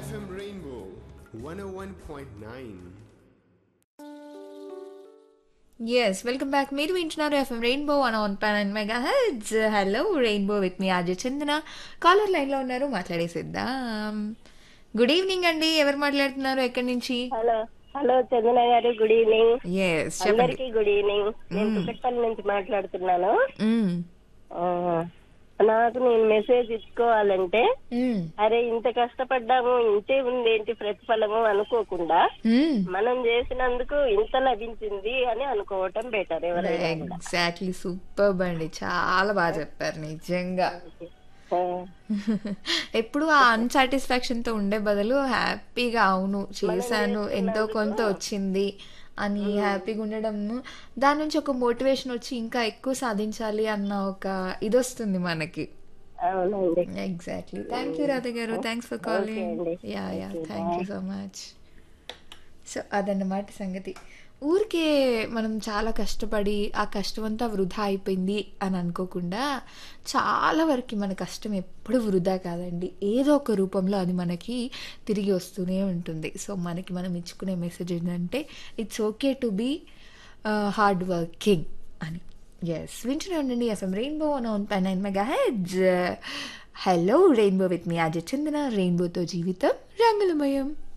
FM Rainbow 101.9. Yes welcome back మీరు వింటున్నారు FM rainbow one on పాన్ mega heads hello rainbow with me RJ Chandana caller లైన్లో ఉన్నారు మాట్లాడేసిద్దాం good evening అండి ఎవరు మాట్లాడుతున్నారు ఎక్కడి నుంచి హలో హలో చందన గారు గుడ్ ఈవినింగ్ ఎస్ చెప్పండి అందరికి గుడ్ ఈవినింగ్ నేను కుకట్పల్లి నుంచి మాట్లాడుతున్నాను మ్మ్. ఆ, నాకు నేను మెసేజ్ ఇచ్చుకోవాలంటే మ్మ్. అరే ఇంత కష్టపడ్డాము ఇంతే ఉంది ఏంటి ప్రతిఫలము అనుకోకుండా మ్మ్. మనం చేసినందుకు ఇంత లభించింది అని అనుకోవటం బెటర్ ఎవరైనా కూడా. ఎగ్జాక్ట్లీ సూపర్ అండి చాలా బాగా చెప్పారు నిజంగా ఆ, ఎప్పుడు ఆ అన్సాటిస్ఫాక్షన్ తో ఉండే బదులు హ్యాపీగా అవును చేశాను ఎంతో కొంత వచ్చింది అని హ్యాపీగా ఉండడం దాని నుంచి ఒక మోటివేషన్ వచ్చి ఇంకా ఎక్కువ సాధించాలి అన్న ఒక ఇది వస్తుంది మనకి అవునండి exactly thank you Radha garu thanks for calling అండి. Yeah yeah thank you so much so అదన్నమాట సంగతి ఊరికే మనం చాలా కష్టపడి ఆ కష్టం అంతా వృధా అయిపోయింది అని అనుకోకుండా చాలా వరకు మన కష్టం ఎప్పుడు వృధా కాదండి ఏదో ఒక రూపంలో అది మనకి తిరిగి వస్తూనే ఉంటుంది సో మనకి మనం ఇచ్చుకునే మెసేజ్ ఏంటంటే it's okay to be hard working అని ఎస్ వింటూనే ఉండండి ఎఫ్ఎం రెయిన్బో ఆన్ పై nine mega heads hello rainbow with me Ajay Chandana రెయిన్బోతో జీవితం రంగులమయం